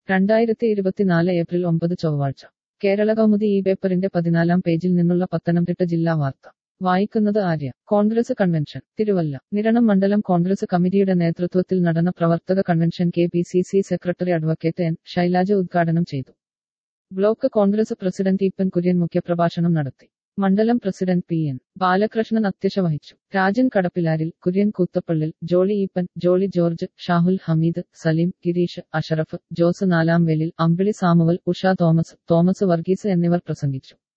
രണ്ടായിരത്തി ഇരുപത്തിനാല് ഏപ്രിൽ ഒമ്പത് ചൊവ്വാഴ്ച കേരള കൗമുദി ഈ പേപ്പറിന്റെ പതിനാലാം പേജിൽ നിന്നുള്ള പത്തനംതിട്ട ജില്ലാ വാർത്ത വായിക്കുന്നത് ആര്യ കോൺഗ്രസ് കൺവെൻഷൻ തിരുവല്ല നിരണം മണ്ഡലം കോൺഗ്രസ് കമ്മിറ്റിയുടെ നേതൃത്വത്തിൽ നടന്ന പ്രവർത്തക convention K P C C secretary advocate N Shailaja ഉദ്ഘാടനം ചെയ്തു block Congress president Eappen Kurian മുഖ്യപ്രഭാഷണം നടത്തി മണ്ഡലം പ്രസിഡന്റ് പി എൻ ബാലകൃഷ്ണൻ അധ്യക്ഷ വഹിച്ചു രാജൻ കടപ്പിലാരിൽ കുര്യൻ കൂത്തപ്പള്ളിൽ ജോളി ഈപ്പൻ ജോളി ജോർജ് ഷാഹുൽ ഹമീദ് സലീം ഗിരീഷ് അഷറഫ് ജോസ് നാലാംവേലിൽ അമ്പിളി സാമുവൽ ഉഷ തോമസ് തോമസ് വർഗീസ് എന്നിവർ പ്രസംഗിച്ചു